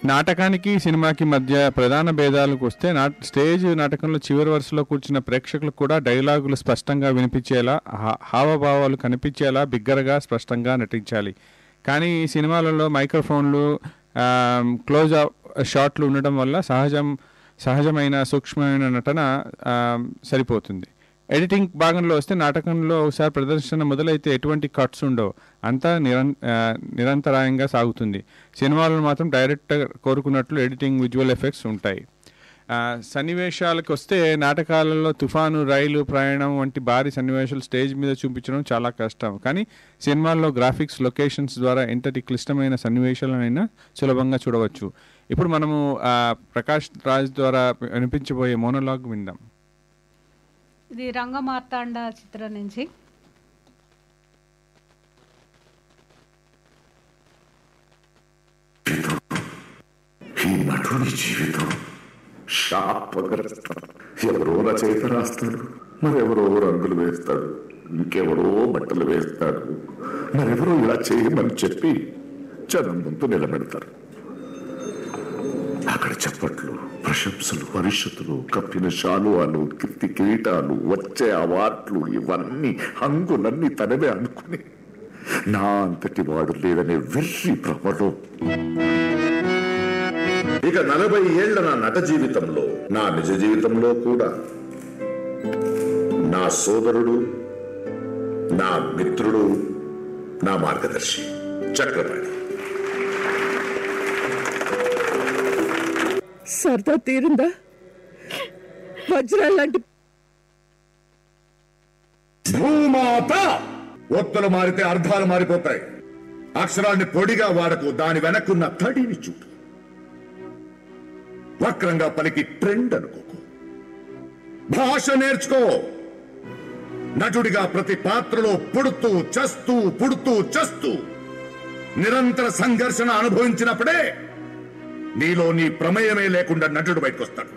నాటకానికి సినిమాకి మధ్య ప్రధాన భేదాలకు వస్తే నా స్టేజ్ నాటకంలో చివరి వరుసలో కూర్చున్న ప్రేక్షకులకు కూడా డైలాగులు స్పష్టంగా వినిపించేలా హా- హావభావాలు కనిపించేలా బిగ్గరగా స్పష్టంగా నటించాలి కానీ ఈ సినిమాలలో మైక్రోఫోన్లు ఆమ్, క్లోజ్ అప్ షాట్లు ఉండడం వల్ల సహజం సహజమైన సూక్ష్మమైన నటన ఆమ్, సరిపోతుంది ఎడిటింగ్ భాగంలో వస్తే నాటకంలో ఒకసారి ప్రదర్శన మొదలైతే ఎటువంటి కట్స్ ఉండవు అంతా నిరం ఆ, నిరంతరాయంగా సాగుతుంది సినిమాలను మాత్రం డైరెక్టర్ కోరుకున్నట్లు ఎడిటింగ్ విజువల్ ఎఫెక్ట్స్ ఉంటాయి ఆ, సన్నివేశాలకు వస్తే నాటకాలలో తుఫాను రైలు ప్రయాణం వంటి భారీ సన్నివేశాలు స్టేజ్ మీద చూపించడం చాలా కష్టం కానీ సినిమాల్లో గ్రాఫిక్స్ లొకేషన్స్ ద్వారా ఎంతటి క్లిష్టమైన సన్నివేశాలనైనా సులభంగా చూడవచ్చు ఇప్పుడు మనము ఆ, ప్రకాష్ రాజ్ ద్వారా వినిపించబోయే మోనోలాగ్ విందాం ఇది రంగమార్తాండ చిత్రం నుంచి ఈ నటుడి జీవితం శాపగ్రస్త ఎవరో రచయిత రాస్తాడు మరెవరో రంగులు వేస్తాడు ఇంకెవరో బట్టలు వేస్తాడు మరెవరో ఇలా చేయమని చెప్పి జనం ముందు నిలబెడతారు అక్కడ చప్పట్లు ప్రశంసలు పరిషత్తులు కప్పిన శాలువాలు కీర్తి కిరీటాలు వచ్చే అవార్డులు ఇవన్నీ హంగులన్నీ తనవే అనుకుని నా అంతటి వాడు లేదనే వెర్రి భ్రమలో ఇక నలభై ఏళ్ల నా నట జీవితంలో నా నిజ జీవితంలో కూడా నా సోదరుడు నా మిత్రుడు నా మార్గదర్శి చక్రపాణి సరదా తీరిందా వజ్రాలు లాంటి భూమాత ఒత్తులు మారితే అర్థాలు మారిపోతాయి అక్షరాన్ని పొడిగా వాడకు దాని వెనక్కున్న తడిని చూడు వక్రంగా పలికి ట్రెండ్ అనుకోకు భాష నేర్చుకో నటుడిగా ప్రతి పాత్రలో పుడుతూ చస్తూ పుడుతూ చస్తూ నిరంతర సంఘర్షణ అనుభవించినప్పుడే నీలో నీ ప్రమేయమే లేకుండా నటుడు బయటకు వస్తాడు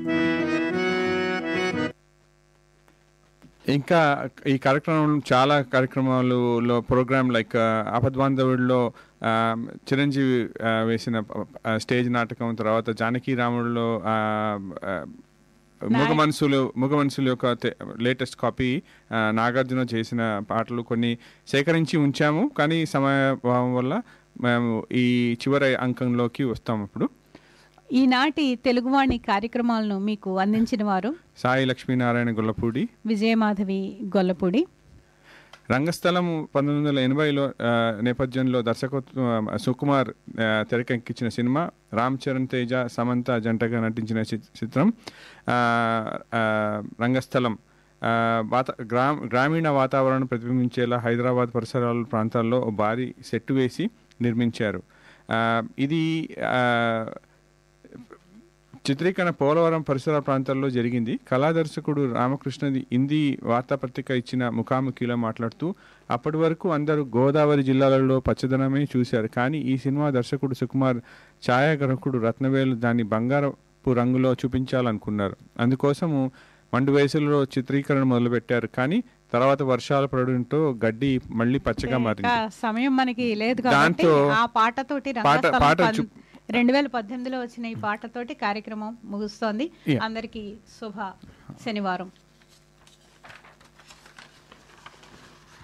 ఇంకా ఈ కార్యక్రమం చాలా కార్యక్రమాలలో ప్రోగ్రామ్ లైక్ ఆపద్బాంధవుడిలో ఆ, చిరంజీవి ఆ, వేసిన ఆ, స్టేజ్ నాటకం తర్వాత జానకి రాముడిలో ఆ, ఆ, ముగ మనసులు ముగ మనసులు యొక్క లేటెస్ట్ కాపీ నాగార్జున చేసిన పాటలు కొన్ని సేకరించి ఉంచాము కానీ సమయభావం వల్ల మేము ఈ చివరి అంకంలోకి వస్తాం ఇప్పుడు ఈనాటి తెలుగువాణి కార్యక్రమాలను మీకు అందించిన వారు సాయి లక్ష్మీనారాయణ గొల్లపూడి విజయమాధవి గొల్లపూడి రంగస్థలం పంతొమ్మిది వందల ఎనభైలో ఆ, నేపథ్యంలో దర్శకత్వం సుకుమార్ ఆ, తెరకెక్కించిన సినిమా రామ్ చరణ్ తేజ సమంత జంటగా నటించిన చి- చిత్రం ఆ, ఆ, రంగస్థలం ఆ, వాత గ్రామ గ్రామీణ వాతావరణం ప్రతిబింబించేలా హైదరాబాద్ పరిసరాల ప్రాంతాల్లో ఓ భారీ సెట్ వేసి నిర్మించారు ఆ, ఇది ఆ, చిత్రీకరణ పోలవరం పరిసర ప్రాంతాల్లో జరిగింది కళా దర్శకుడు రామకృష్ణది హిందీ వార్తాపత్రిక ఇచ్చిన ముఖాముఖిలో మాట్లాడుతూ అప్పటి వరకు అందరూ గోదావరి జిల్లాలలో పచ్చదనమే చూశారు కానీ ఈ సినిమా దర్శకుడు సుకుమార్ ఛాయాగ్రాహకుడు రత్నవేలు దాన్ని బంగారపు రంగులో చూపించాలనుకున్నారు అందుకోసము మండు వయసులో చిత్రీకరణ మొదలుపెట్టారు కానీ తర్వాత వర్షాలు పడడంతో గడ్డి మళ్ళీ పచ్చగా ఇంకా మారింది సమయం మనకి లేదు కాబట్టి దాంతో ఆ పాటతోటి పాట- రంగస్థలం పాట పం- చూ- రెండు వేల పద్దెనిమిదిలో వచ్చిన ఈ పాటతోటి కార్యక్రమం ముగుస్తోంది Yeah. అందరికీ శుభ శనివారం